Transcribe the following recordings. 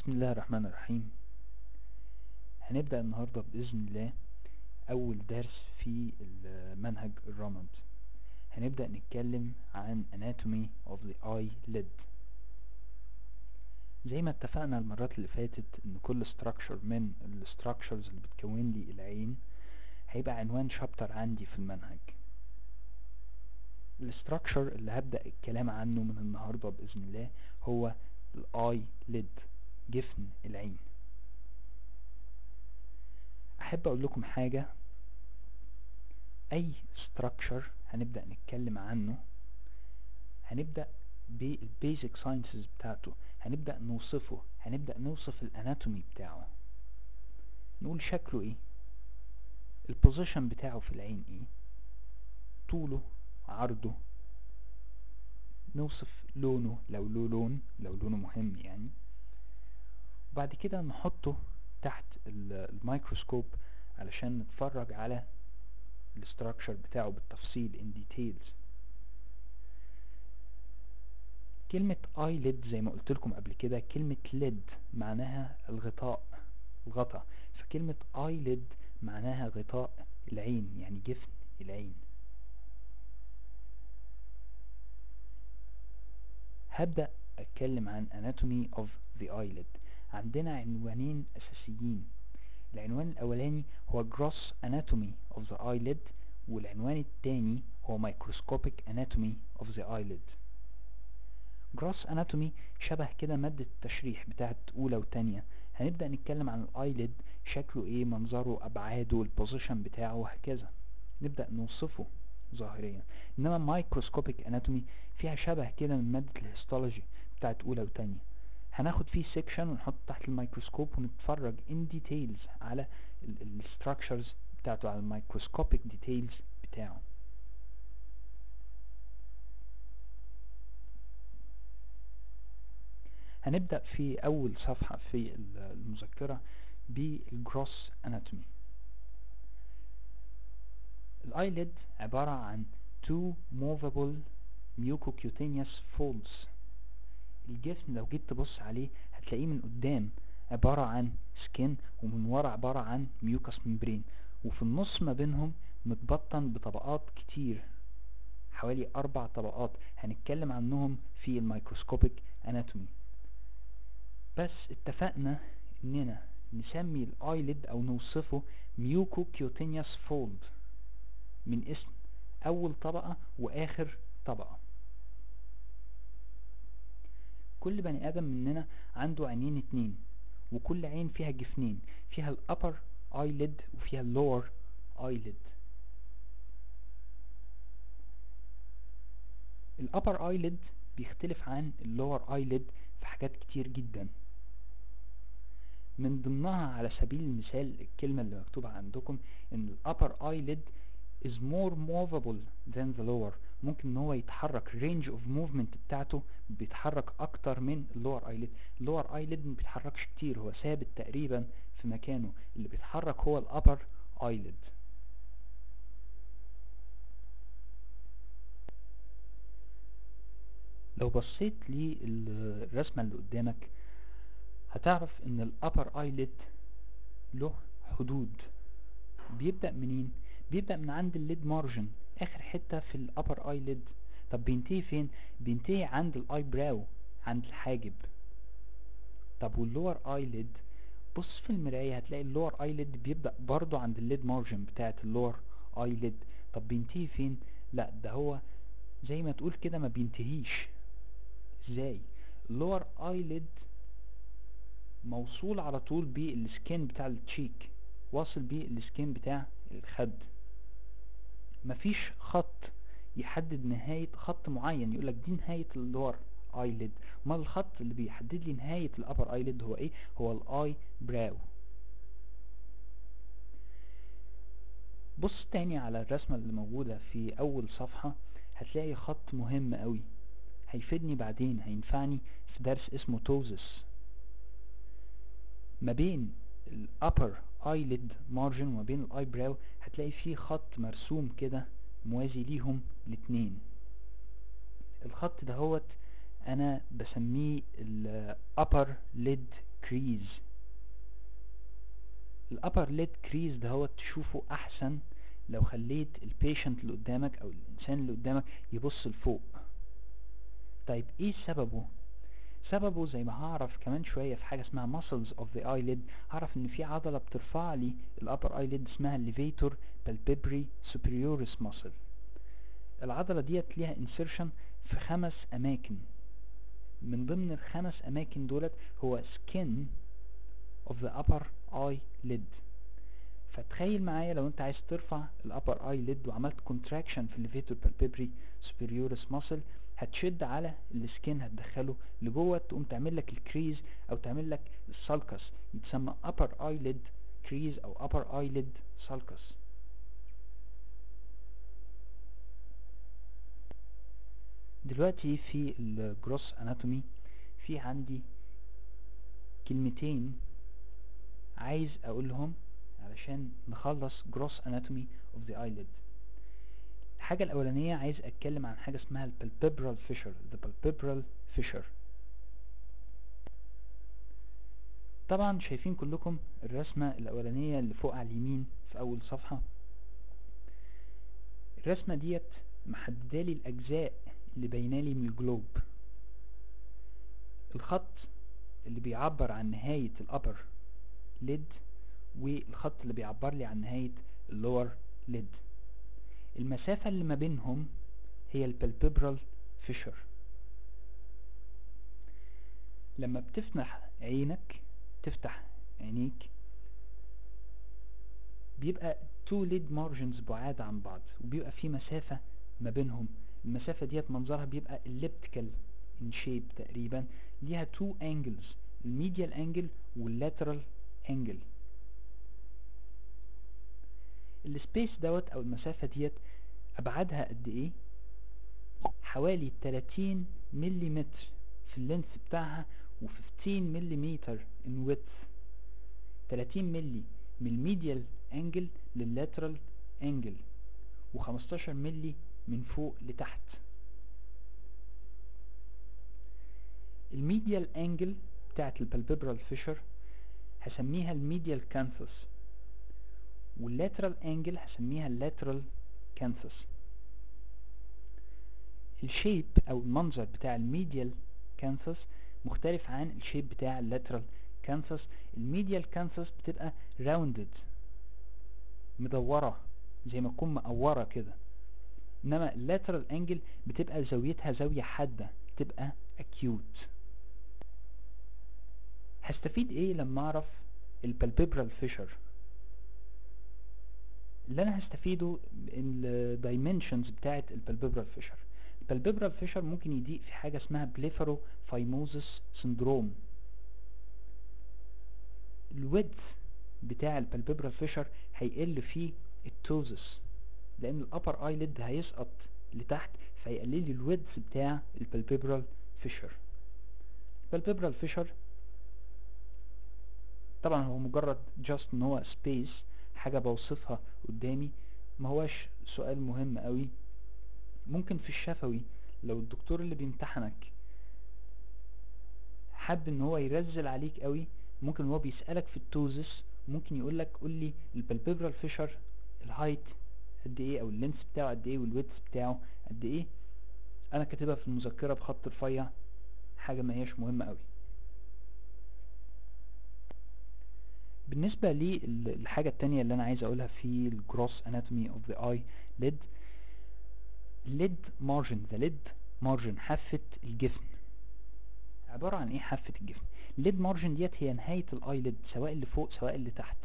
بسم الله الرحمن الرحيم هنبدأ النهاردة بإذن الله أول درس في المنهج الرمد هنبدأ نتكلم عن anatomy of the eyelid زي ما اتفقنا المرات اللي فاتت ان كل structure من ال structures اللي بتكون لي العين هيبقى عنوان شابتر عندي في المنهج الستراكشر اللي هبدأ الكلام عنه من النهاردة بإذن الله هو الاي ليد جفن العين احب اقول لكم حاجة اي structure هنبدأ نتكلم عنه هنبدأ بالبيزك ساينسز بتاعته هنبدأ نوصفه هنبدأ نوصف الاناتومي بتاعه نقول شكله ايه البوزيشن بتاعه في العين ايه طوله عرضه نوصف لونه لو له لون لو لونه مهم يعني وبعد كده نحطه تحت الميكروسكوب علشان نتفرج على الاستراكشر بتاعه بالتفصيل in details كلمة eyelid زي ما قلت لكم قبل كده كلمة lid معناها الغطاء الغطاء فكلمة eyelid معناها غطاء العين يعني جفن العين هبدأ اتكلم عن anatomy of the eyelid عندنا عنوانين اساسيين العنوان الاولاني هو gross anatomy of the eyelid والعنوان الثاني هو microscopic anatomy of the eyelid gross anatomy شبه كده مادة التشريح بتاعت اولى وتانية هنبدأ نتكلم عن الايلid شكله ايه منظره ابعاده البوزيشن بتاعه وهكذا نبدأ نوصفه ظاهريا انما مايكروسكوبيك اناتومي فيها شبه كده من مادة الهيستولوجي بتاعت اولى وتانية هناخد فيه سيكشن ونحط تحت الميكروسكوب ونتفرج ان ديتيلز على الستراكشرز بتاعته على الميكروسكوبيك ديتيلز بتاعه هنبدأ في اول صفحة في المذكرة بالجروس اناتومي الايلid عبارة عن two movable mucocutaneous folds الجسم لو جيت تبص عليه هتلاقيه من قدام عبارة عن سكين ومن ورا عبارة عن ميوكس ممبرين وفي النص ما بينهم متبطن بطبقات كتير حوالي اربع طبقات هنتكلم عنهم في الميكروسكوبيك اناتومي بس اتفقنا اننا نسمي الايلid او نوصفه ميوكوكيوتينيوس فولد من اسم اول طبقة واخر طبقة كل بني ادم مننا عنده عينين اتنين وكل عين فيها جفنين فيها الابر eyelid وفيها اللور eyelid الابر eyelid بيختلف عن اللور eyelid في حاجات كتير جدا من ضمنها على سبيل المثال الكلمة اللي مكتوبة عندكم ان الابر eyelid is more movable than the lower ممكن ان هو يتحرك range of movement بتاعته بيتحرك اكتر من اللور eyelid اللور eyelid ما بيتحركش كتير هو ثابت تقريبا في مكانه اللي بيتحرك هو الابر eyelid لو بصيت للرسمة اللي قدامك هتعرف ان الابر eyelid له حدود بيبدأ منين بيبدأ من عند الليد مارجن اخر حتة في الابر اي ليد طب بينتهي فين بينتهي عند الاي براو عند الحاجب طب واللور اي ليد بص في المراية هتلاقي اللور اي ليد بيبدأ برضو عند الليد مارجن بتاعت اللور اي ليد طب بينتهي فين لا ده هو زي ما تقول كده ما بينتهيش ازاي اللور اي ليد موصول على طول بالسكين بتاع التشيك واصل بيه السكين بتاع الخد مفيش خط يحدد نهاية خط معين يقولك دي نهاية اللور ايلid ما الخط اللي بيحدد لي نهاية الابر ايلid هو ايه هو الاي براو بص تاني على الرسمة اللي موجودة في اول صفحة هتلاقي خط مهم قوي هيفيدني بعدين هينفعني في درس اسمه توزس ما بين الابر eyelid margin وما بين الاي براو هتلاقي فيه خط مرسوم كده موازي ليهم الاتنين الخط دهوت انا بسميه ال upper lid crease ال upper lid crease ده هو تشوفه احسن لو خليت البيشنت اللي قدامك او الانسان اللي قدامك يبص لفوق طيب ايه سببه سببه زي ما هعرف كمان شوية في حاجة اسمها muscles of the eyelid هعرف ان في عضلة بترفع لي ال upper eyelid اسمها levator palpebrae superioris muscle العضلة ديت ليها insertion في خمس اماكن من ضمن الخمس اماكن دولت هو skin of the upper eyelid فتخيل معايا لو انت عايز ترفع ال upper eyelid وعملت contraction في levator palpebrae superioris muscle هتشد على السكين هتدخله لجوه تقوم تعمل لك الكريز او تعمل لك السالكس يتسمى upper eyelid crease او upper eyelid sulcus دلوقتي في الجروس اناتومي في عندي كلمتين عايز اقولهم علشان نخلص جروس اناتومي اوف ذا eyelid الحاجة الأولانية عايز أتكلم عن حاجة اسمها ال palpebral fissure the palpebral fissure طبعا شايفين كلكم الرسمة الأولانية اللي فوق على اليمين في أول صفحة الرسمة ديت محددالي الأجزاء اللي باينالي من الجلوب الخط اللي بيعبر عن نهاية الأبر ليد والخط اللي بيعبر لي عن نهاية اللور ليد المسافة اللي ما بينهم هي البالبيبرال فيشر لما بتفتح عينك تفتح عينيك بيبقى تو ليد مارجنز بعاد عن بعض وبيبقى في مسافة ما بينهم المسافة ديت منظرها بيبقى elliptical in shape تقريبا ليها تو angles الميديال انجل واللاترال انجل السبيس دوت او المسافة ديت ابعادها قد ايه حوالي 30 ملم في اللينس بتاعها و15 ملم in width 30 ملي من الميديال انجل لللاترال انجل و15 ملي من فوق لتحت الميديال انجل بتاعت البالبيبرال فيشر هسميها الميديال كانثس واللاترال انجل هسميها اللاترال كانثس الشيب او المنظر بتاع الميديال كانثس مختلف عن الشيب بتاع اللاترال كانثس الميديال كانثس بتبقى راوندد مدورة زي ما تكون مقورة كده انما اللاترال انجل بتبقى زاويتها زاوية حادة تبقى acute هستفيد ايه لما اعرف البالبيبرال فيشر اللي انا هستفيده الدايمنشنز بتاعت البالبيبرال فيشر البالبيبرال فيشر ممكن يضيق في حاجة اسمها بليفرو فايموزس سندروم الويدث بتاع البالبيبرال فيشر هيقل فيه التوزس لان الابر ايليد هيسقط لتحت فيقلل لي الويدث بتاع البالبيبرال فيشر البالبيبرال فيشر طبعا هو مجرد جاست ان هو سبيس حاجة بوصفها قدامي ما هواش سؤال مهم قوي ممكن في الشفوي لو الدكتور اللي بيمتحنك حب ان هو يرزل عليك قوي ممكن هو بيسألك في التوزس ممكن يقولك قول لي البالبيبرال فيشر الهايت قد ايه او اللينس بتاعه قد ايه والويدث بتاعه قد ايه انا كاتبها في المذكرة بخط رفيع حاجة ما هياش مهمة قوي بالنسبة للحاجة التانية اللي انا عايز اقولها في الجروس اناتومي اوف ذا اي ليد ليد مارجن ذا ليد مارجن حافة الجفن عبارة عن ايه حافة الجفن الليد مارجن ديت هي نهاية الاي ليد سواء اللي فوق سواء اللي تحت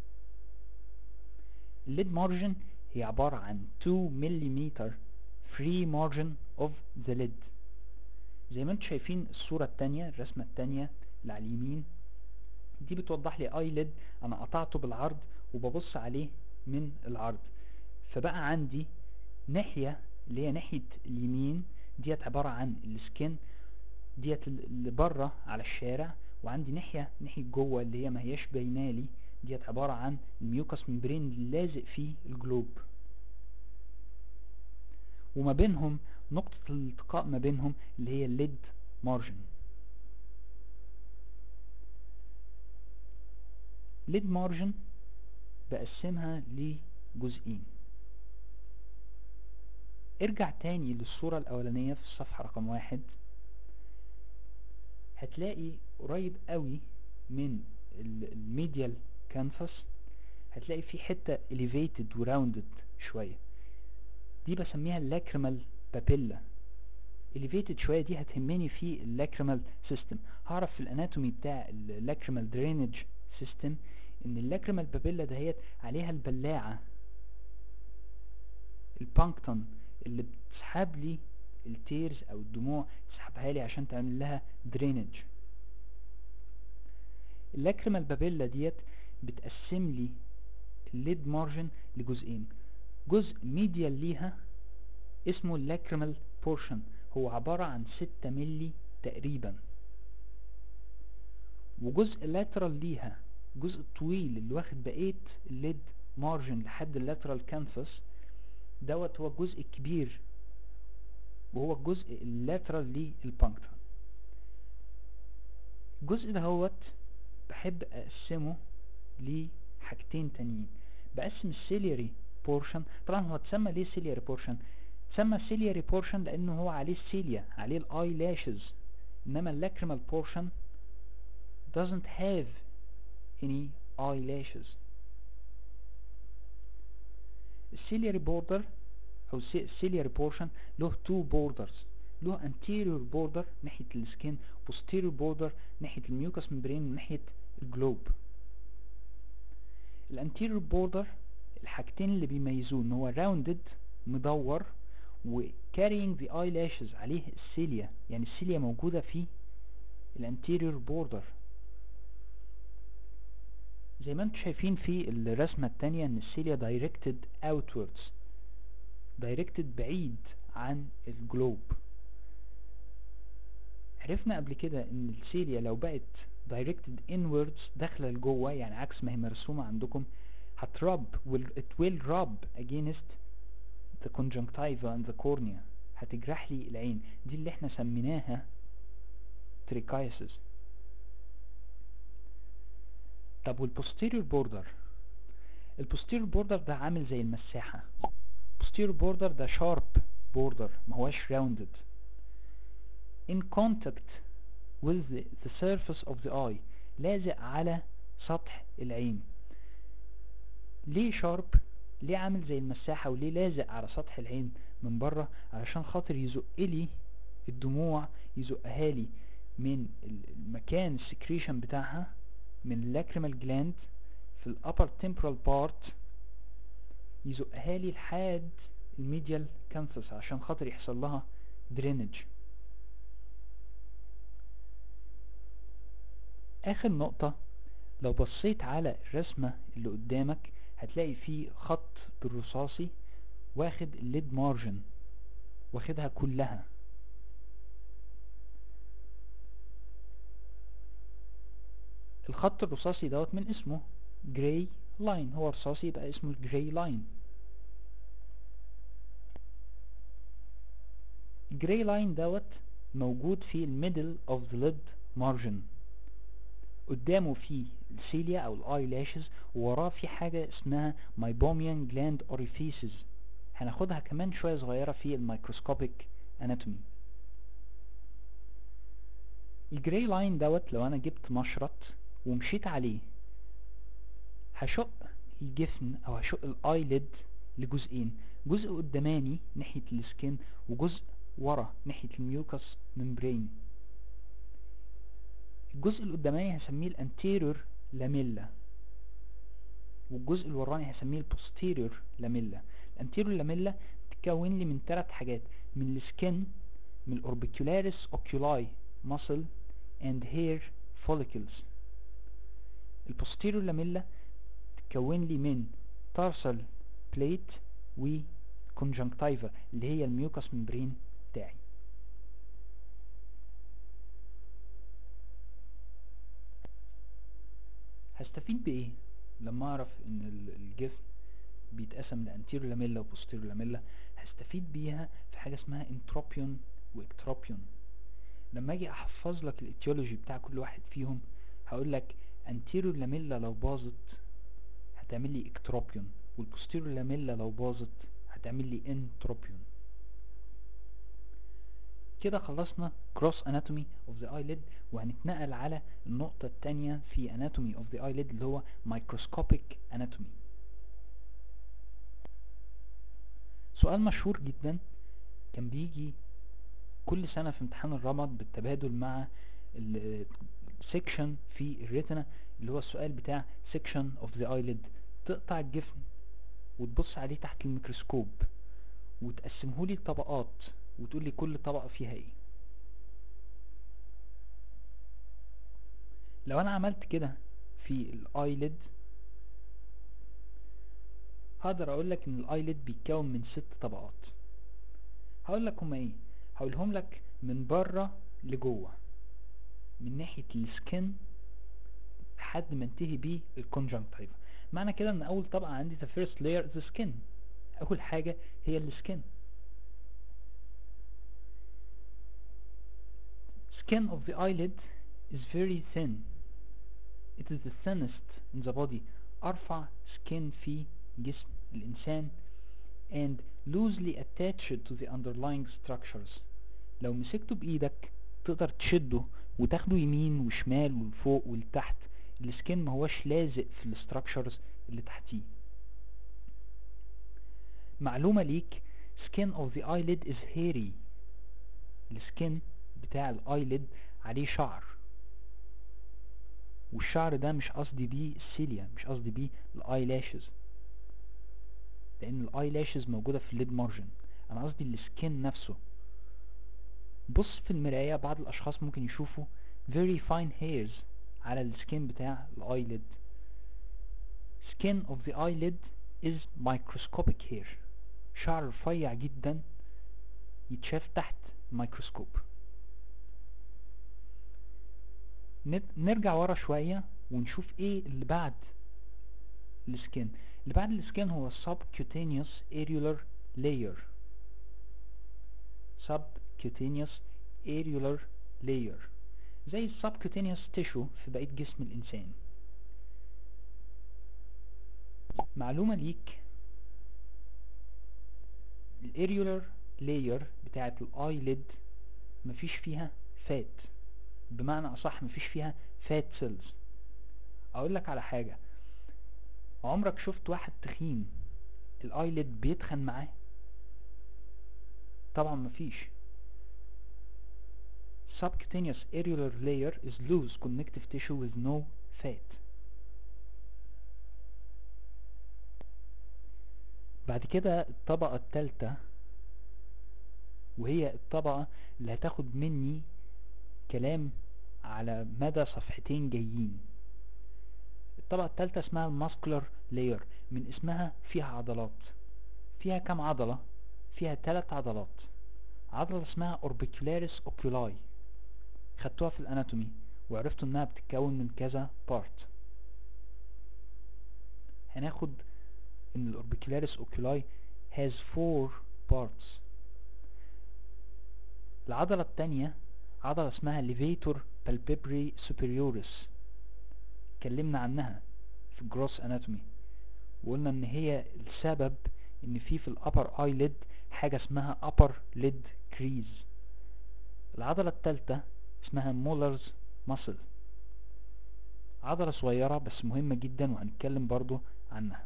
الليد مارجن هي عبارة عن 2 ملم free margin of the lid زي ما انتم شايفين الصورة التانية الرسمة التانية اللي على اليمين دي بتوضح لي اي ليد انا قطعته بالعرض وببص عليه من العرض فبقى عندي ناحية اللي هي ناحية اليمين ديت عبارة عن السكين ديت اللي بره على الشارع وعندي ناحية ناحية جوه اللي هي ما هياش باينالي ديت عبارة عن الميوكس ممبرين اللي لازق فيه الجلوب وما بينهم نقطة الالتقاء ما بينهم اللي هي الليد مارجن ليد مارجن بقسمها لجزئين ارجع تاني للصورة الأولانية في الصفحة رقم واحد هتلاقي قريب قوي من الميديال كانفاس هتلاقي في حتة elevated وراوندد شوية دي بسميها اللاكريمال بابيلا elevated شوية دي هتهمني في اللاكريمال سيستم هعرف في الاناتومي بتاع اللاكريمال درينج سيستم ان اللاكريمال بابيلا دهيت عليها البلاعة البانكتون اللي بتسحب لي التيرز او الدموع تسحبها لي عشان تعمل لها درينج اللاكريمال بابيلا ديت بتقسم لي الليد مارجن لجزئين جزء ميديال ليها اسمه اللاكريمال بورشن هو عبارة عن ستة ملي تقريبا وجزء لاترال ليها جزء طويل اللي واخد بقية الليد مارجن لحد اللاترال كانفاس دوت هو الجزء الكبير وهو الجزء اللاترال للبانكتون الجزء دهوت بحب اقسمه لحاجتين تانيين بقسم السيلياري بورشن طبعا هو اتسمى ليه سيلياري بورشن اتسمى سيلياري بورشن لانه هو عليه السيليا عليه الاي لاشز انما اللاكريمال بورشن doesn't have any eyelashes السيلياري بوردر او السيلياري بورشن له تو بوردرز له anterior border ناحية السكين posterior border ناحية الميوكس ممبرين وناحية الجلوب الانتيريور بوردر الحاجتين اللي بيميزوه ان هو راوندد مدور و carrying the eyelashes عليه السيليا يعني السيليا موجودة في الانتيريور بوردر زي ما انتم شايفين في الرسمة التانية ان السيليا directed outwards directed بعيد عن الجلوب عرفنا قبل كده ان السيليا لو بقت directed inwards داخلة لجوه يعني عكس ما هي مرسومة عندكم هترب will it will rub against the conjunctiva and the cornea هتجرح لي العين دي اللي احنا سميناها trichiasis طب والبوستيريور بوردر البوستيريور بوردر ده عامل زي المساحة posterior border ده sharp border ما هواش rounded in contact with the, the surface of the eye لازق على سطح العين ليه شارب ليه عامل زي المساحة وليه لازق على سطح العين من بره علشان خاطر يزق لي الدموع يزقها لي من المكان السكريشن بتاعها من اللاكريمال جلاند في الابر temporal part يزقها لي لحد الميديال كانسس عشان خاطر يحصل لها درينج اخر نقطة لو بصيت على الرسمة اللي قدامك هتلاقي فيه خط بالرصاصي واخد الليد مارجن واخدها كلها الخط الرصاصي دوت من اسمه جراي لاين هو رصاصي يبقى اسمه جراي لاين الجراي لاين دوت موجود في الميدل اوف ذا ليد مارجن قدامه في السيليا او الاي لاشز ووراه في حاجة اسمها مايبوميان جلاند اوريفيسز هناخدها كمان شوية صغيرة في الميكروسكوبيك اناتومي الجراي لاين دوت لو انا جبت مشرط ومشيت عليه هشق الجفن او هشق الاي ليد لجزئين جزء قداماني ناحية السكين وجزء ورا ناحية الميوكس ممبرين الجزء القداماني هسميه الانتيريور لاميلا والجزء الوراني هسميه البوستيريور لاميلا الانتيريور لاميلا تتكون لي من ثلاث حاجات من السكن من الاوربيكولاريس اوكيولاي muscle and hair follicles البوستيريور لاميلا تتكون لي من تارسال بليت و conjunctiva اللي هي الميوكس ممبرين بتاعي هستفيد بايه لما اعرف ان الجسم بيتقسم لانتيريور لاميلا وبوستيريور لاميلا هستفيد بيها في حاجه اسمها انتروبيون واكتروبيون لما اجي احفظ لك الاتيولوجي بتاع كل واحد فيهم هقول لك anterior لاميلا لو باظت هتعمل لي اكتروبيون والبوستيريور لاميلا لو باظت هتعمل لي انتروبيون كده خلصنا gross anatomy of the eyelid وهنتنقل على النقطة التانية في anatomy of the eyelid اللي هو microscopic anatomy سؤال مشهور جدا كان بيجي كل سنة في امتحان الرمد بالتبادل مع السكشن في الريتنا اللي هو السؤال بتاع section of the eyelid تقطع الجفن وتبص عليه تحت الميكروسكوب وتقسمه لي لطبقات وتقول لي كل طبقة فيها ايه لو انا عملت كده في الايلid هقدر اقول لك ان الايلid بيتكون من ست طبقات هقول لك هما ايه هقولهم لك من بره لجوه من ناحية السكن لحد ما انتهي بيه الكونجنكتيفا معنى كده ان اول طبقة عندي the first layer is the skin اول حاجة هي السكن skin of the eyelid is very thin it is the thinnest in the body ارفع skin في جسم الانسان and loosely attached to the underlying structures لو مسكته بايدك تقدر تشده وتاخده يمين وشمال ولفوق ولتحت السكين ما هوش لازق في الستراكشرز اللي تحتيه معلومة ليك skin of the eyelid is hairy السكين بتاع الايلid عليه شعر والشعر ده مش قصدي بيه السيليا مش قصدي بيه الاي لاشز لان الاي لاشز موجودة في الليد مارجن انا قصدي السكين نفسه بص في المراية بعض الاشخاص ممكن يشوفوا very fine hairs على السكين بتاع الايلid skin of the eyelid is microscopic hair شعر رفيع جدا يتشاف تحت ميكروسكوب نرجع ورا شوية ونشوف ايه اللي بعد السكين اللي بعد السكين هو subcutaneous areolar layer subcutaneous areolar layer زي السبكوتينيوس تيشو في بقية جسم الإنسان معلومة ليك الاريولار لاير بتاعة الايلid مفيش فيها فات بمعنى اصح مفيش فيها فات سيلز اقول لك على حاجة عمرك شفت واحد تخين الايلid بيتخن معاه طبعا مفيش subcutaneous areolar layer is loose connective tissue with no fat بعد كده الطبقة التالتة وهي الطبقة اللي هتاخد مني كلام على مدى صفحتين جايين الطبقة التالتة اسمها الماسكولار لاير من اسمها فيها عضلات فيها كم عضلة فيها تلات عضلات عضلة اسمها اوربيكولاريس اوكيولاي خدتوها في الاناتومي وعرفتوا انها بتتكون من كذا بارت هناخد ان الاوربيكولاريس اوكيولاي has four parts العضلة التانية عضلة اسمها levator palpebrae superioris اتكلمنا عنها في الجروس اناتومي وقلنا ان هي السبب ان في في الابر eyelid حاجة اسمها upper lid crease العضلة التالتة اسمها مولرز muscle عضلة صغيرة بس مهمة جدا وهنتكلم برضو عنها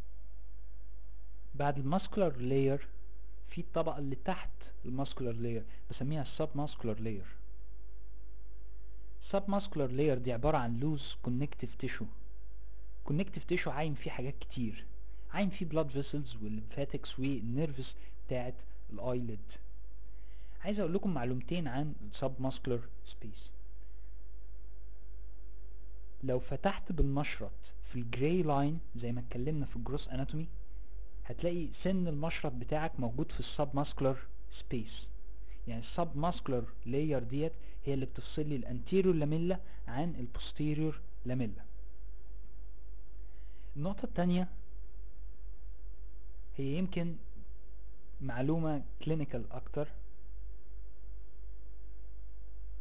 بعد الماسكولار لاير في الطبقة اللي تحت الماسكولار لاير بسميها السب ماسكولار لاير السب ماسكولار لاير دي عبارة عن لوز كونكتيف تيشو كونكتيف تيشو عايم فيه حاجات كتير عايم فيه بلاد فيسلز والليمفاتكس والنيرفز بتاعت الايلid عايز اقول لكم معلومتين عن السب ماسكولار سبيس لو فتحت بالمشرط في الجراي لاين زي ما اتكلمنا في الجروس اناتومي هتلاقي سن المشرط بتاعك موجود في السب ماسكولار سبيس يعني السب ماسكولار لاير ديت هي اللي بتفصل لي الانتيريور لاميلا عن البوستيريور لاميلا النقطة التانية هي يمكن معلومة كلينيكال اكتر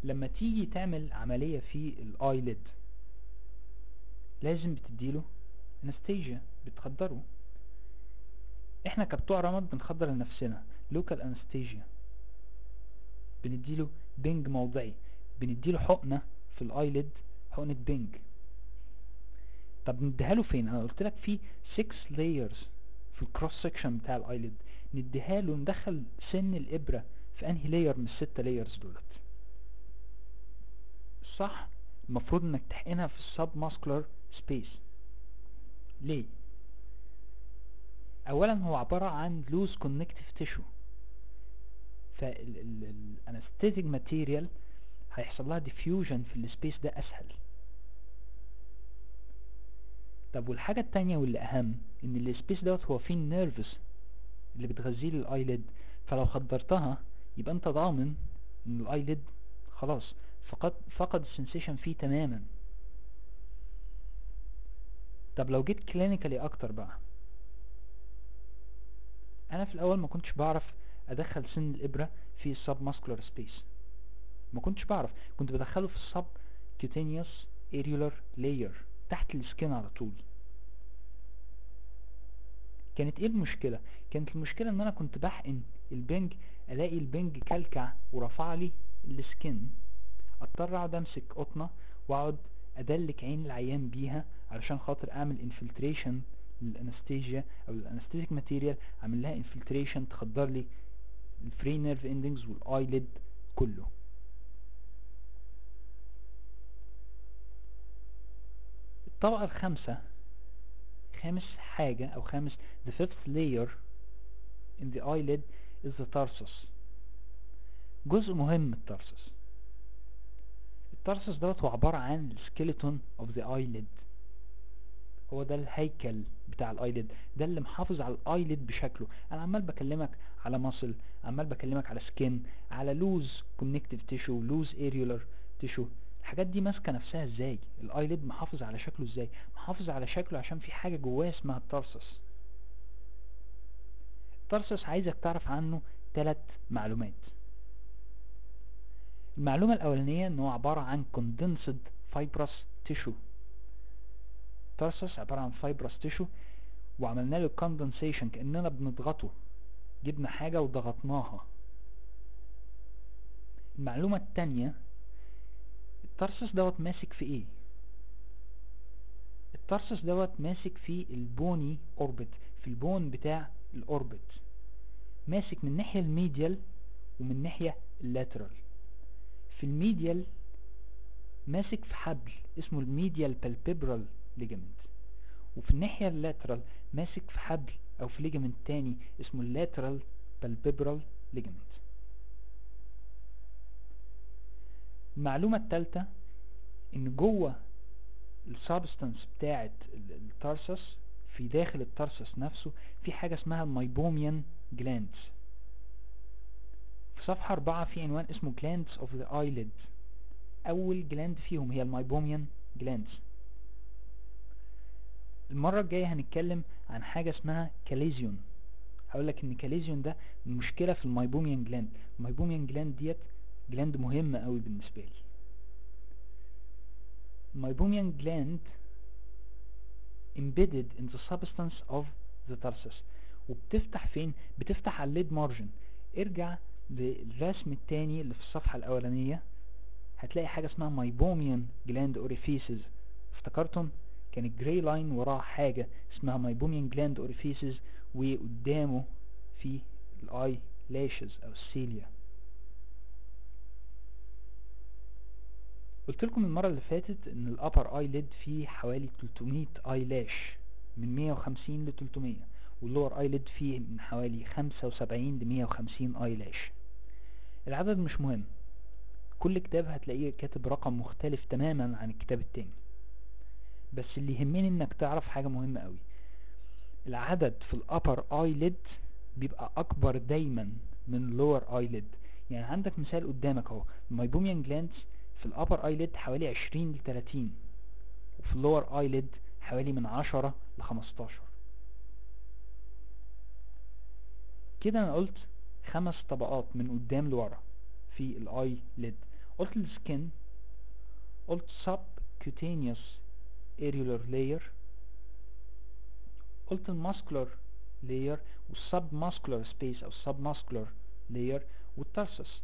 لما تيجي تعمل عملية في الاي ليد لازم بتديله انستيجيا بتخدره احنا كبتوع رمد بنخدر لنفسنا لوكال انستيجيا بنديله بنج موضعي بنديله حقنة في الاي ليد حقنة بنج طب نديها له فين انا قلت لك في 6 layers في الكروس سكشن بتاع الايليد نديها له ندخل سن الابره في انهي لاير من الستة لايرز دولت صح المفروض انك تحقنها في السب ماسكولار سبيس ليه اولا هو عبارة عن لوز كونكتيف تيشو فالانستيتيك ماتيريال هيحصل لها ديفيوجن في السبيس ده اسهل طب والحاجة التانية واللي اهم ان السبيس دوت هو فيه النيرفز اللي بتغذيه للايليد فلو خدرتها يبقى انت ضامن ان الايليد خلاص فقد فقد السنسيشن فيه تماما طب لو جيت كلينيكالي اكتر بقى انا في الاول ما كنتش بعرف ادخل سن الابرة في السب ماسكولار سبيس ما كنتش بعرف كنت بدخله في السب كيوتينيوس اريولار لاير تحت السكين على طول كانت ايه المشكلة كانت المشكلة ان انا كنت بحقن البنج الاقي البنج كلكع ورفع لي السكين اضطر اقعد امسك قطنة واقعد ادلك عين العيان بيها علشان خاطر اعمل انفلتريشن للانستيجيا او الانستيزيك ماتيريال اعمل لها انفلتريشن تخدر لي الفري نيرف اندنجز والايليد كله الطبقة الخامسة خامس حاجة او خامس the fifth layer in the eyelid is the tarsus جزء مهم من التارسس التارسس دوت هو عبارة عن السكيلتون of the eyelid هو ده الهيكل بتاع الايليد ده اللي محافظ على الايليد بشكله انا عمال بكلمك على ماسل عمال بكلمك على سكين على لوز كونكتيف تيشو لوز اريولار تيشو الحاجات دي ماسكه نفسها ازاي الايليد محافظ على شكله ازاي محافظ على شكله عشان في حاجه جواه اسمها التارسس التارسس عايزك تعرف عنه ثلاث معلومات المعلومة الأولانية إن هو عبارة عن condensed fibrous tissue تارسس عبارة عن fibrous tissue وعملنا له condensation كأننا بنضغطه جبنا حاجة وضغطناها المعلومة التانية التارسس دوت ماسك في ايه التارسس دوت ماسك في البوني اوربت في البون بتاع الاوربت ماسك من الناحية الميديال ومن الناحية اللاترال في الميديال ماسك في حبل اسمه الميديال بالبيبرال ليجامنت وفي الناحية اللاترال ماسك في حبل او في ليجامنت تاني اسمه اللاترال بالبيبرال ليجامنت المعلومة التالتة ان جوه السبستانس بتاعة التارسس في داخل التارسس نفسه في حاجة اسمها المايبوميان جلاندز في صفحة أربعة في عنوان اسمه glands of the eyelid أول جلاند فيهم هي المايبوميان جلاندز المرة الجاية هنتكلم عن حاجة اسمها كاليزيون هقولك ان كاليزيون ده مشكلة في المايبوميان جلاند المايبوميان جلاند ديت جلاند مهمة قوي بالنسبة لي المايبوميان جلاند embedded in the substance of the tarsus وبتفتح فين بتفتح على الليد مارجن ارجع للرسم التاني اللي في الصفحة الاولانية هتلاقي حاجة اسمها مايبوميان جلاند اوريفيسز افتكرتم كان الجراي لاين وراه حاجة اسمها مايبوميان جلاند اوريفيسز وقدامه في الاي لاشز او السيليا قلت لكم المرة اللي فاتت ان الابر اي ليد فيه حوالي 300 اي لاش من 150 ل 300 واللور اي ليد فيه من حوالي 75 ل 150 اي لاش العدد مش مهم كل كتاب هتلاقيه كاتب رقم مختلف تماما عن الكتاب التاني بس اللي يهمني انك تعرف حاجة مهمة قوي العدد في الابر اي ليد بيبقى اكبر دايما من اللور اي ليد يعني عندك مثال قدامك اهو المايبوميان جلاندز في الابر اي ليد حوالي 20 ل 30 وفي اللور اي ليد حوالي من 10 ل 15 كده انا قلت خمس طبقات من قدام لورا في الاي ليد قلت السكن قلت subcutaneous areolar layer قلت الماسكولار layer والسب ماسكولار سبيس او السب ماسكولار layer والترسس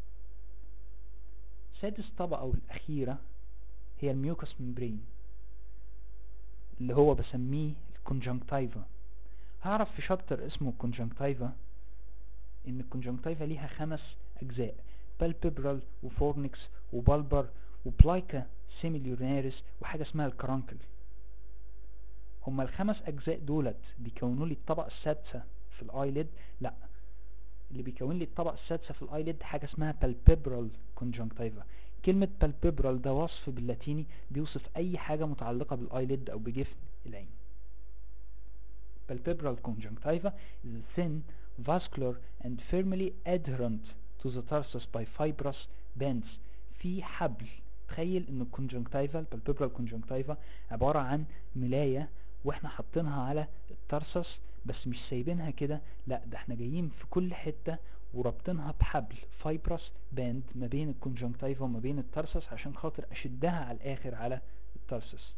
سادس طبقة والأخيرة هي الميوكس ممبرين اللي هو بسميه الكونجنكتيفا هعرف في شابتر اسمه الكونجنكتيفا ان الكونجنكتيفا ليها خمس اجزاء بالبيبرال وفورنكس وبالبر وبلايكا سيميليوناريس وحاجة اسمها الكرانكل هما الخمس اجزاء دولت بيكونوا لي الطبقة السادسة في الايليد لا اللي بيكون لي الطبقة السادسة في الايليد حاجة اسمها بالبيبرال كونجنكتيفا كلمة بالبيبرال ده وصف باللاتيني بيوصف اي حاجة متعلقة بالايليد او بجفن العين palpebral conjunctiva is thin, vascular and firmly adherent to the tarsus by fibrous bands في حبل تخيل ان الكونجنكتيفا البالبيبرال كونجنكتيفا عبارة عن ملاية واحنا حاطينها على الترسس بس مش سايبينها كده لا ده احنا جايين في كل حتة وربطينها بحبل فايبرس باند ما بين الكونجنكتيفا وما بين الترسس عشان خاطر اشدها على الاخر على الترسس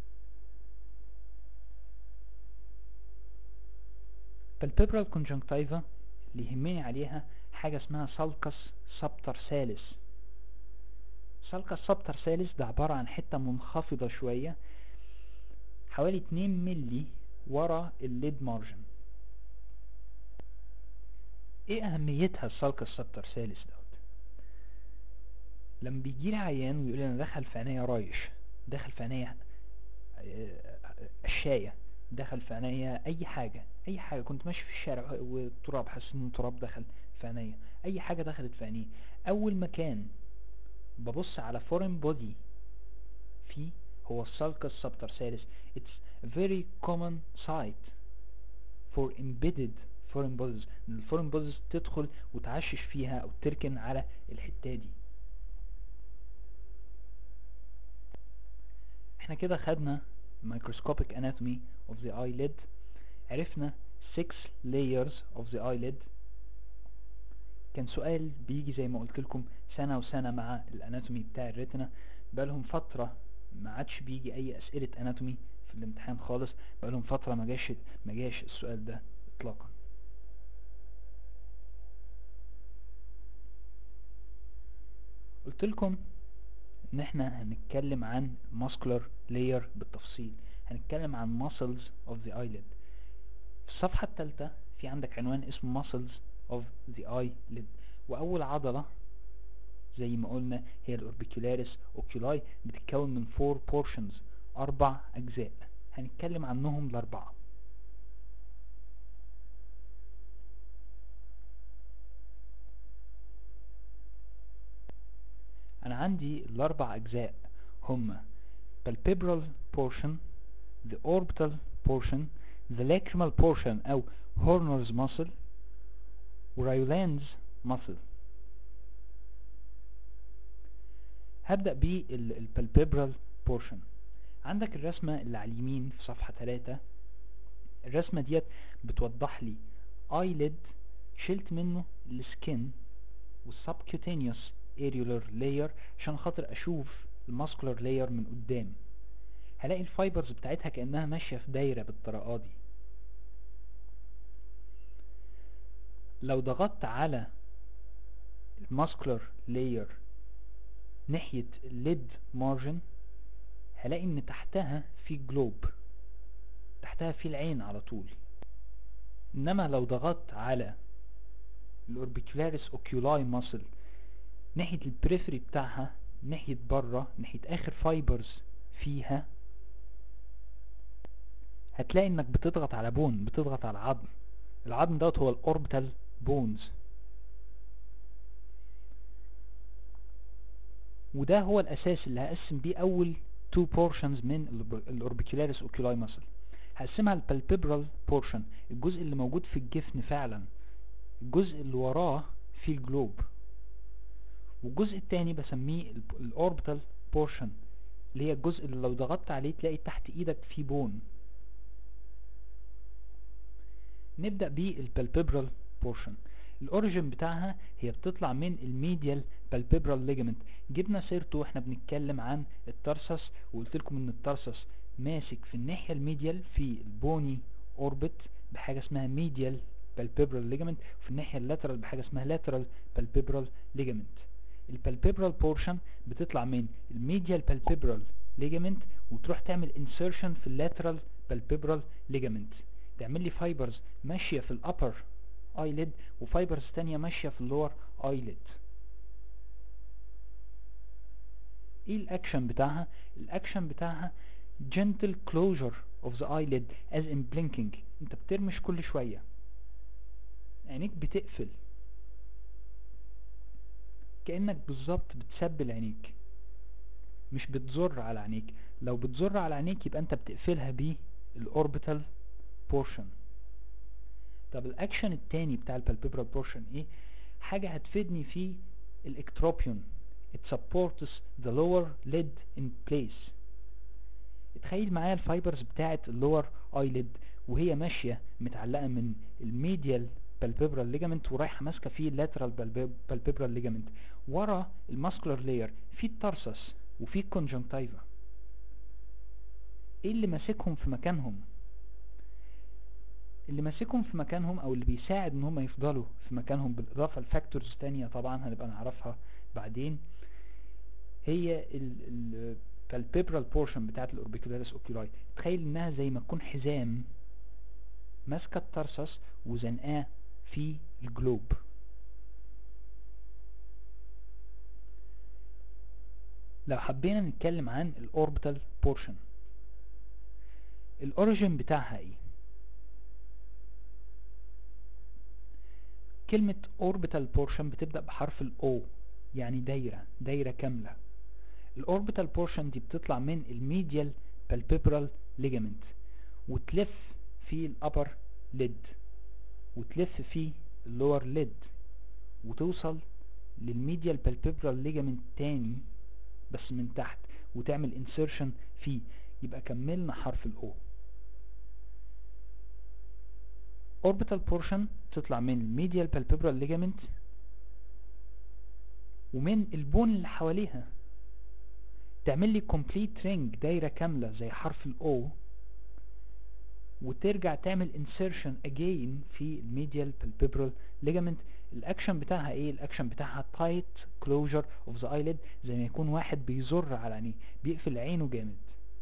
palpebral conjunctiva اللي يهمني عليها حاجة اسمها سالكس سبتر سالس سالكس سبتر سالس ده عبارة عن حتة منخفضة شوية حوالي 2 ملي ورا الليد مارجن ايه اهميتها السالكس سبتر سالس دوت لما بيجيلي عيان ويقول لي انا دخل في عينيا رايش دخل في عينيا الشاية دخل في عينيا اي حاجة اي حاجة كنت ماشي في الشارع والتراب حاسس ان التراب دخل في عينيا اي حاجة دخلت في عينيه اول مكان ببص على foreign body فيه هو السالكس سبتر سالس it's a very common site for embedded foreign bodies ان الفورين bodies تدخل وتعشش فيها او تركن على الحتة دي احنا كده خدنا microscopic anatomy of the eyelid عرفنا 6 layers of the eyelid كان سؤال بيجي زي ما قلت لكم سنة وسنة مع الاناتومي بتاع الريتنا بقالهم فترة ما عادش بيجي اي اسئلة اناتومي في الامتحان خالص بقالهم فترة ما جاش ما جاش السؤال ده اطلاقا قلت لكم ان احنا هنتكلم عن muscular layer بالتفصيل هنتكلم عن muscles of the eyelid في الصفحة الثالثة في عندك عنوان اسمه muscles of the eyelid واول عضلة زي ما قلنا هي الاوربيكولاريس اوكيولاي بتتكون من 4 portions اربع اجزاء هنتكلم عنهم الاربعة انا عندي الاربع اجزاء هما palpebral portion the orbital portion the lacrimal portion او Horner's muscle وريولانز muscle هبدأ بالبالبيبرال portion عندك الرسمة اللي على اليمين في صفحة 3 الرسمة ديت بتوضح لي eyelid شلت منه السكين والسبكوتينيوس areolar layer عشان خاطر اشوف الماسكولار layer من قدام هلاقي الفايبرز بتاعتها كأنها ماشية في دايرة بالطريقة دي لو ضغطت على الماسكولار layer ناحية الليد مارجن هلاقي ان تحتها في جلوب تحتها في العين على طول انما لو ضغطت على الاوربيكولاريس اوكيولاي ماسل ناحية البريفري بتاعها ناحية بره ناحية اخر فايبرز فيها هتلاقي انك بتضغط على بون بتضغط على عظم العظم دوت هو الاوربيتال بونز وده هو الاساس اللي هقسم بيه اول two portions من الاوربيكولاريس اوكيولاي ماسل هقسمها البالبيبرال بورشن الجزء اللي موجود في الجفن فعلا الجزء اللي وراه فيه الجلوب والجزء التاني بسميه الاوربيتال بورشن اللي هي الجزء اللي لو ضغطت عليه تلاقي تحت ايدك فيه بون نبدأ بالبالبيبرال بورشن الاوريجين بتاعها هي بتطلع من الميديال بالبيبرال ليجامنت جبنا سيرته واحنا بنتكلم عن الترسس وقلت لكم ان الترسس ماسك في الناحية الميديال في البوني اوربت بحاجة اسمها ميديال بالبيبرال ليجامنت وفي الناحية اللاترال بحاجة اسمها لاترال بالبيبرال ليجامنت البالبيبرال بورشن بتطلع من الميديال بالبيبرال ليجامنت وتروح تعمل انسيرشن في اللاترال بالبيبرال ليجامنت تعمل لي فايبرز ماشية في الابر ايليد وفايبرز تانية ماشية في اللور ايليد ايه الاكشن بتاعها الاكشن بتاعها gentle closure of the eyelid as in blinking انت بترمش كل شوية عينيك بتقفل كأنك بالظبط بتسبل عينيك مش بتزر على عينيك لو بتزر على عينيك يبقى انت بتقفلها بالاوربيتال بورشن طب الاكشن التاني بتاع البالبيبرال بورشن ايه حاجة هتفيدني في الاكتروبيون it supports the lower lid in place اتخيل معايا الفايبرز بتاعة اللور ايليد وهي ماشية متعلقة من الميديال بالبيبرال ليجامنت ورايحة ماسكة فيه اللاترال بالبيبرال ليجامنت ورا الماسكولار لاير في الترسس وفي الكونجنكتيفا ايه اللي ماسكهم في مكانهم اللي ماسكهم في مكانهم او اللي بيساعد ان هم يفضلوا في مكانهم بالاضافة لفاكتورز تانية طبعا هنبقى نعرفها بعدين هي ال البالبيبرال بورشن بتاعت الاوربيكولاريس اوكيولاي تخيل انها زي ما تكون حزام ماسكه الترسس وزنقاه في الجلوب لو حبينا نتكلم عن الاوربيتال بورشن الاوريجين بتاعها ايه كلمة orbital portion بتبدأ بحرف ال O يعني دايرة دايرة كاملة الاوربيتال بورشن دي بتطلع من الميديال بالبيبرال ليجامنت وتلف في الابر ليد وتلف في اللور ليد وتوصل للميديال بالبيبرال ليجامنت تاني بس من تحت وتعمل انسيرشن فيه يبقى كملنا حرف الاو orbital portion تطلع من الميديال بالبيبرال ليجامنت ومن البون اللي حواليها تعمل لي complete ring دايرة كاملة زي حرف ال O وترجع تعمل insertion again في الميديال palpebral ligament الاكشن بتاعها ايه الاكشن بتاعها tight closure of the eyelid زي ما يكون واحد بيزر على عينيه بيقفل عينه جامد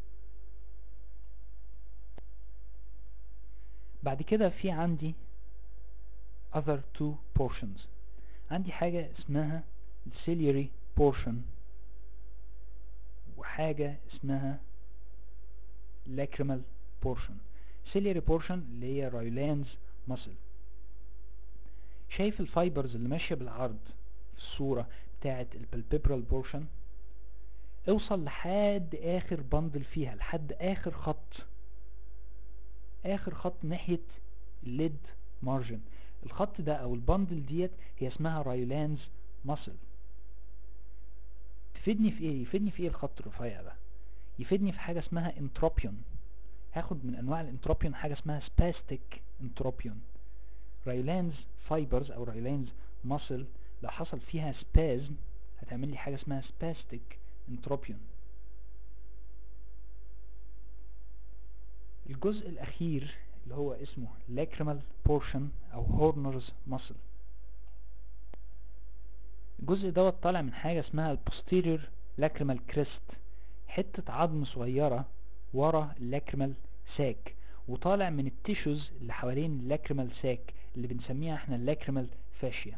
بعد كده في عندي other two portions عندي حاجة اسمها ciliary portion وحاجة اسمها lacrimal portion ciliary portion اللي هي رايلانز muscle شايف الفايبرز اللي ماشية بالعرض في الصورة بتاعة البالبيبرال بورشن اوصل لحد اخر بندل فيها لحد اخر خط اخر خط ناحية الليد مارجن الخط ده او البندل ديت هي اسمها رايلانز muscle يفيدني في ايه يفيدني في ايه الخط الرفيع ده يفيدني في حاجة اسمها انتروبيون هاخد من انواع الانتروبيون حاجة اسمها spastic انتروبيون رايلانز فايبرز او رايلانز ماسل لو حصل فيها سبازم هتعمل لي حاجة اسمها spastic انتروبيون الجزء الاخير اللي هو اسمه lacrimal portion او هورنرز muscle الجزء دوت طالع من حاجة اسمها البوستيريور لاكريمال كريست حتة عظم صغيرة ورا اللاكريمال ساك وطالع من التيشوز اللي حوالين اللاكريمال ساك اللي بنسميها احنا اللاكريمال فاشيا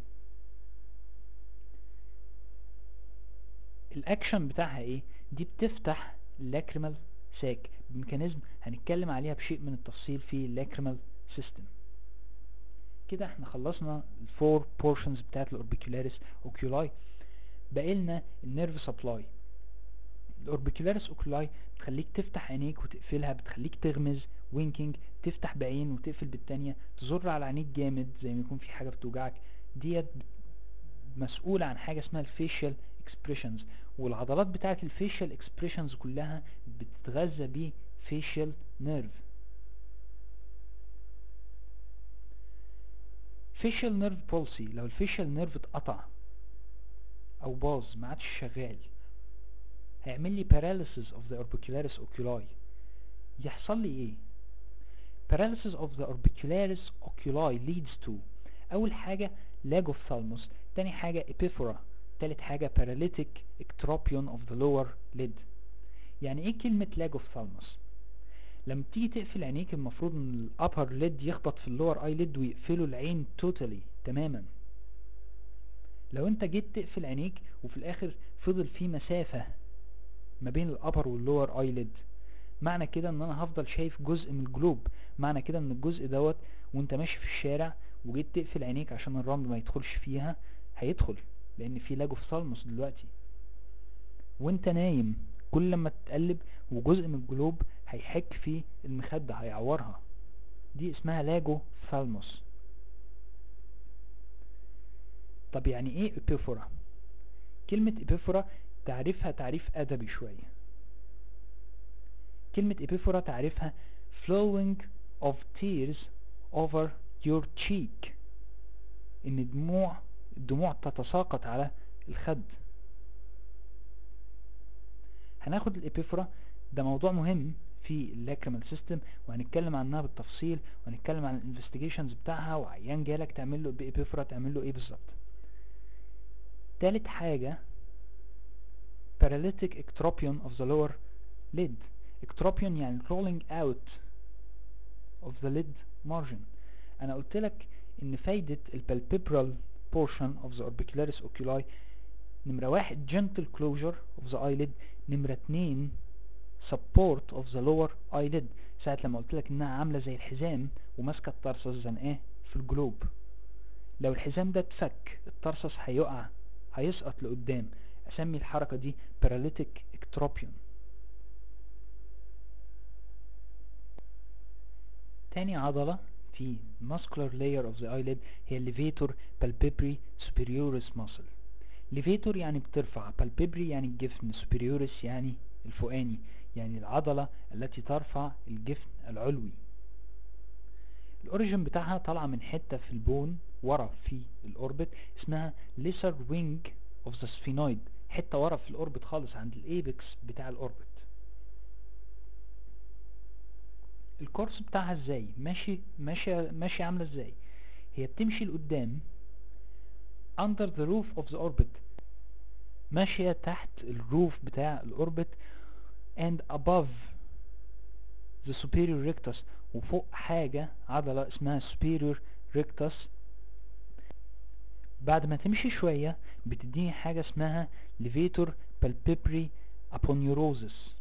الاكشن بتاعها ايه دي بتفتح اللاكريمال ساك بميكانيزم هنتكلم عليها بشيء من التفصيل في اللاكريمال سيستم كده احنا خلصنا الفور بورشنز بتاعت الاوربيكولاريس اوكيولاي باقي لنا النيرف سبلاي الاوربيكولاريس اوكيولاي بتخليك تفتح عينيك وتقفلها بتخليك تغمز وينكينج تفتح بعين وتقفل بالتانية تزر على عينيك جامد زي ما يكون في حاجة بتوجعك ديت مسؤولة عن حاجة اسمها الفيشيال اكسبريشنز والعضلات بتاعت الفيشيال اكسبريشنز كلها بتتغذى بيه فيشيال نيرف facial nerve palsy لو الفيشال نيرف اتقطع او باظ ما عادش شغال هيعمل لي paralysis of the orbicularis oculi يحصل لي ايه paralysis of the orbicularis oculi leads to اول حاجة lag of thalmus تاني حاجة epiphora تالت حاجة paralytic ectropion of the lower lid يعني ايه كلمة lag of thalmus لما تيجي تقفل عينيك المفروض ان الابر ليد يخبط في اللور اي ليد ويقفلوا العين توتالي تماما لو انت جيت تقفل عينيك وفي الاخر فضل في مسافة ما بين الابر واللور اي ليد معنى كده ان انا هفضل شايف جزء من الجلوب معنى كده ان الجزء دوت وانت ماشي في الشارع وجيت تقفل عينيك عشان الرمل ما يدخلش فيها هيدخل لان في لاجو في صالموس دلوقتي وانت نايم كل لما تتقلب وجزء من الجلوب هيحك في المخدة هيعورها دي اسمها لاجو ثالموس طب يعني ايه ابيفورا كلمة ابيفورا تعريفها تعريف ادبي شوية كلمة ابيفورا تعريفها flowing of tears over your cheek ان دموع الدموع تتساقط على الخد هناخد الابيفورا ده موضوع مهم في اللاكريمال سيستم وهنتكلم عنها بالتفصيل وهنتكلم عن الانفستيجيشنز بتاعها وعيان جالك تعمل له بابيفورا تعمل له ايه بالظبط تالت حاجة paralytic ectropion of the lower lid ectropion يعني rolling out of the lid margin انا قلت لك ان فايدة البالبيبرال portion of the orbicularis oculi نمرة واحد gentle closure of the eyelid نمرة اتنين support of the lower eyelid ساعة لما قلت لك انها عاملة زي الحزام وماسكة الطرسس زنقاه في الجلوب لو الحزام ده اتفك الطرسس هيقع هيسقط لقدام اسمي الحركة دي paralytic ectropion تاني عضلة في muscular layer of the eyelid هي levator palpebri superioris muscle levator يعني بترفع palpebri يعني الجفن superioris يعني الفوقاني يعني العضلة التي ترفع الجفن العلوي الاوريجن بتاعها طالعة من حتة في البون ورا في الاوربت اسمها lesser wing of the sphenoid حتة ورا في الاوربت خالص عند الايبكس بتاع الاوربت الكورس بتاعها ازاي ماشي ماشي ماشي عاملة ازاي هي بتمشي لقدام under the roof of the orbit ماشية تحت الروف بتاع الاوربت and above the superior rectus وفوق حاجة عضلة اسمها superior rectus بعد ما تمشي شوية بتديني حاجة اسمها levator palpebri aponeurosis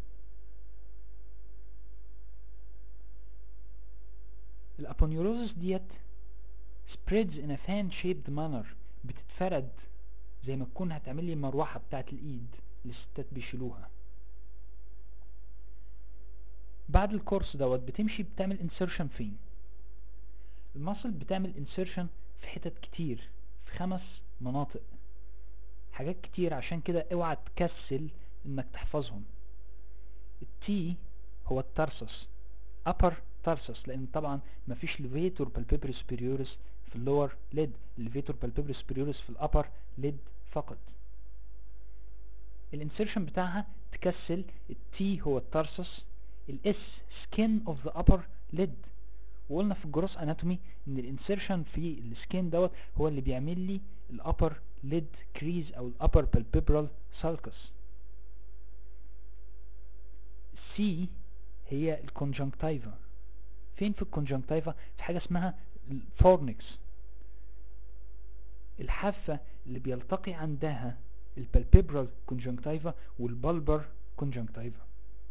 الابونيوروزس ديت spreads in a fan shaped manner بتتفرد زي ما تكون هتعمل لي مروحة بتاعت الايد اللي الستات بيشيلوها بعد الكورس دوت بتمشي بتعمل انسيرشن فين المصل بتعمل انسيرشن في حتت كتير في خمس مناطق حاجات كتير عشان كده اوعى تكسل انك تحفظهم التي هو الترسس upper tarsus لان طبعا مفيش levator palpebri superioris في اللور ليد levator palpebri superioris في الابر ليد فقط الانسيرشن بتاعها تكسل التي هو الترسس الاس skin of the upper lid وقلنا في الجروس اناتومي ان الانسيرشن في السكين دوت هو اللي بيعمل لي الابر ليد كريز او الابر palpebral sulcus سي هي الكونجنكتيفا فين في الكونجنكتيفا في حاجة اسمها الفورنكس الحافة اللي بيلتقي عندها البالبيبرال كونجنكتيفا والبالبر كونجنكتيفا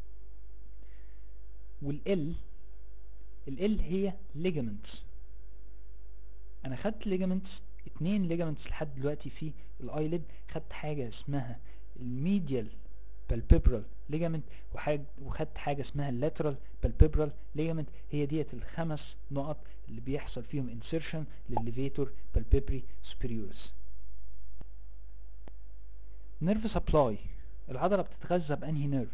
والال ال هي ligaments انا خدت ligaments اتنين ligaments لحد دلوقتي في الايلid خدت حاجة اسمها الميديال palpebral ligament وحاجة وخدت حاجة اسمها lateral palpebral ligament هي ديت الخمس نقط اللي بيحصل فيهم insertion للlevator palpebri superioris nerve supply العضلة بتتغذى بأنهي نيرف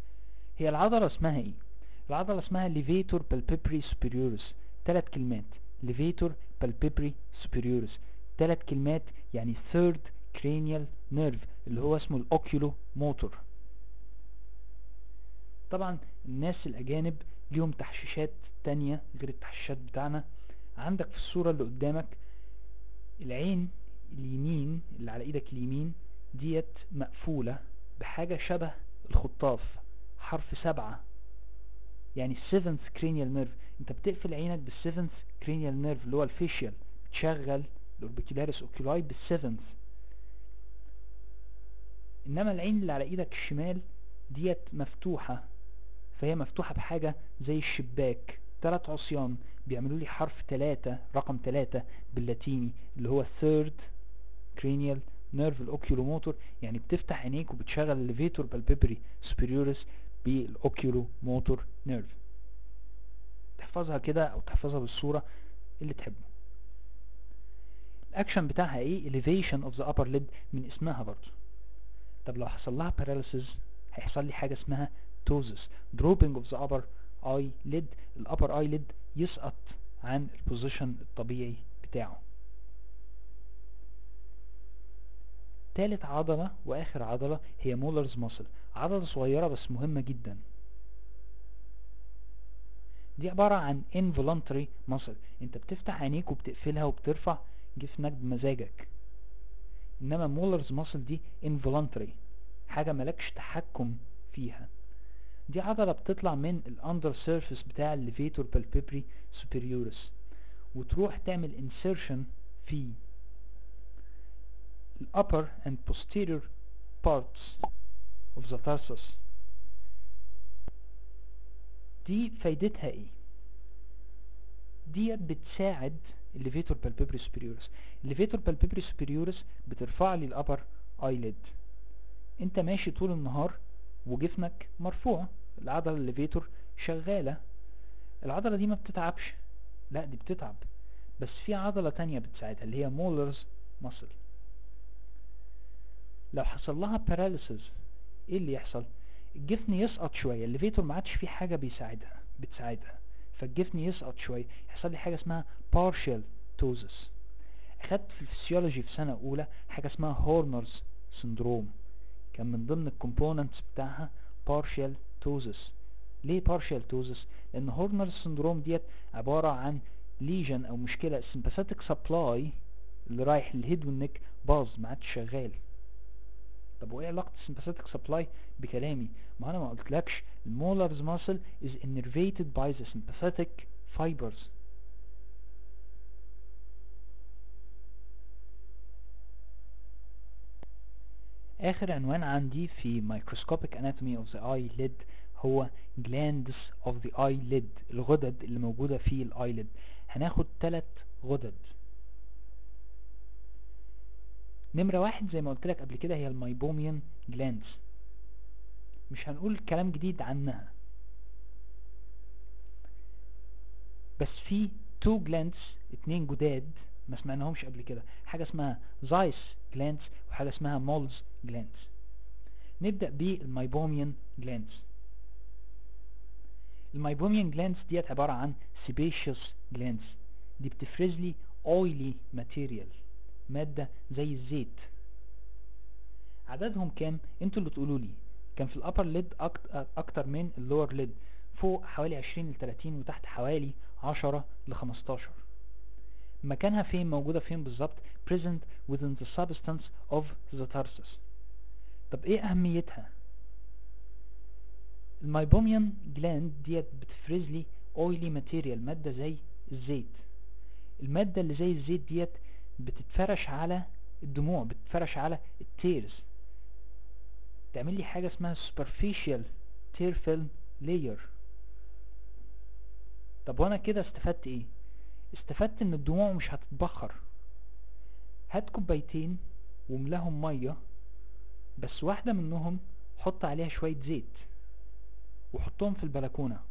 هي العضلة اسمها ايه العضلة اسمها levator palpebri superioris ثلاث كلمات levator palpebrae superioris ثلاث كلمات يعني third cranial nerve اللي هو اسمه الاوكيولو موتور طبعا الناس الاجانب ليهم تحشيشات تانية غير التحشيشات بتاعنا عندك في الصورة اللي قدامك العين اليمين اللي على ايدك اليمين ديت مقفولة بحاجة شبه الخطاف حرف سبعة يعني seventh cranial nerve انت بتقفل عينك بالسيفنث cranial nerve اللي هو الفيشيال بتشغل الاوربيكولاريس اوكيولاي بالسيفنث انما العين اللي على ايدك الشمال ديت مفتوحة فهي مفتوحة بحاجة زي الشباك تلات عصيان بيعملوا لي حرف تلاتة رقم تلاتة باللاتيني اللي هو third cranial nerve الاوكيولوموتور يعني بتفتح عينيك وبتشغل الليفيتور بالبيبري superiorus بالاوكيولوموتور نيرف تحفظها كده او تحفظها بالصورة اللي تحبه الاكشن بتاعها ايه elevation of the upper lid من اسمها برضو طب لو حصل لها paralysis هيحصل لي حاجة اسمها ptosis dropping of the upper eyelid الupper eyelid يسقط عن البوزيشن الطبيعي بتاعه تالت عضلة واخر عضلة هي مولرز ماسل عضلة صغيرة بس مهمة جدا دي عبارة عن involuntary muscle انت بتفتح عينيك وبتقفلها وبترفع جسمك بمزاجك انما مولرز ماسل دي involuntary حاجة ملكش تحكم فيها دي عضلة بتطلع من الاندر سيرفيس بتاع الليفيتور بالبيبري سوبريورس وتروح تعمل insertion في ال upper and posterior parts of the tarsus دي فايدتها ايه ديت بتساعد الليفيتور بالبيبري سوبريورس الليفيتور بالبيبري سوبريورس بترفع لي الابر ايليد انت ماشي طول النهار وجفنك مرفوع العضلة الليفيتور شغالة العضلة دي ما بتتعبش لا دي بتتعب بس في عضلة تانية بتساعدها اللي هي مولرز ماسل لو حصل لها باراليسز ايه اللي يحصل الجفن يسقط شوية الليفيتور ما عادش فيه حاجة بيساعدها بتساعدها فالجفن يسقط شوية يحصل لي حاجة اسمها partial ptosis اخدت في الفسيولوجي في سنة اولى حاجة اسمها هورنرز سندروم كان من ضمن الكومبوننتس بتاعها partial ptosis ليه partial ptosis لان هورنرز سندروم ديت عبارة عن ليجن او مشكلة السمباثيك سبلاي اللي رايح للهيد والنك باظ ما عادش شغال طب وايه علاقة السمباثيك سبلاي بكلامي ما انا ما قلتلكش المولرز muscle is innervated by the sympathetic fibers اخر عنوان عندي في microscopic anatomy of the eyelid هو glands of the eyelid الغدد اللي موجودة في الايلid هناخد ثلاث غدد نمرة واحد زي ما قلت لك قبل كده هي الميبوميان جلاندز مش هنقول كلام جديد عنها بس في تو جلاندز اتنين جداد ما سمعناهمش قبل كده حاجة اسمها زايس جلاندز وحاجة اسمها مولز جلاندز نبدأ بالميبوميان جلاندز الميبوميان جلاندز ديت عبارة عن سيبيشيوس جلاندز دي بتفرز لي oily material مادة زي الزيت عددهم كام انتوا اللي تقولوا لي كان في الابر ليد اكتر من اللور ليد فوق حوالي 20 ل 30 وتحت حوالي 10 ل 15 مكانها فين موجودة فين بالظبط present within the substance of the tarsus طب ايه اهميتها الميبوميان جلاند ديت بتفرز لي oily material مادة زي الزيت المادة اللي زي الزيت ديت بتتفرش على الدموع بتتفرش على التيرز تعمل لي حاجة اسمها superficial tear film layer طب وانا كده استفدت ايه استفدت ان الدموع مش هتتبخر هات كوبايتين وملاهم مية بس واحدة منهم حط عليها شوية زيت وحطهم في البلكونة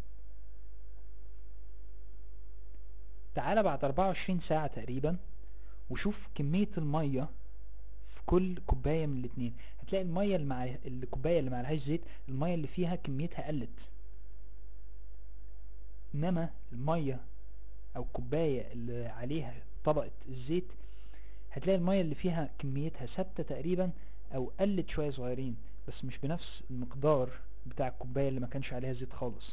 تعالى بعد 24 ساعة تقريبا وشوف كمية المية في كل كوباية من الاتنين هتلاقي المية اللي مع الكوباية اللي معلهاش زيت المية اللي فيها كميتها قلت انما المية او الكوباية اللي عليها طبقة الزيت هتلاقي المية اللي فيها كميتها ثابتة تقريبا او قلت شوية صغيرين بس مش بنفس المقدار بتاع الكوباية اللي ما كانش عليها زيت خالص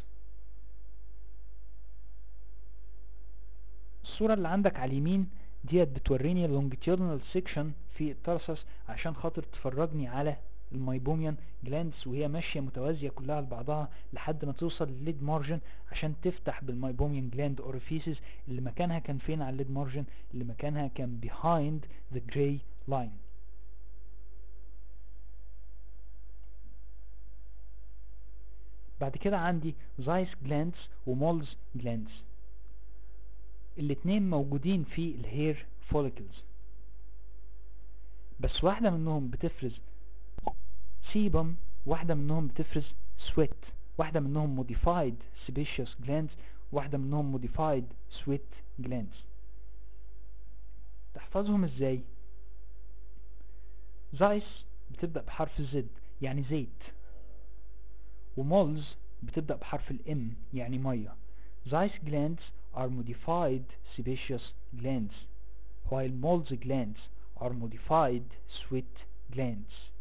الصورة اللي عندك على اليمين ديت بتوريني longitudinal section في الترسس عشان خاطر تفرجني على الميبوميان جلاندز وهي ماشية متوازية كلها لبعضها لحد ما توصل للليد مارجن عشان تفتح بالميبوميان جلاند اوريفيسز اللي مكانها كان فين على الليد مارجن اللي مكانها كان behind the gray line بعد كده عندي زايس جلاندز ومولز جلاندز الاتنين موجودين في الهير فوليكلز بس واحدة منهم بتفرز سيبم واحدة منهم بتفرز سويت واحدة منهم modified sebaceous glands واحدة منهم modified sweat glands تحفظهم ازاي زايس بتبدأ بحرف الزد يعني زيت ومولز بتبدأ بحرف الام يعني مية زايس glands are modified sebaceous glands while Moll's glands are modified sweat glands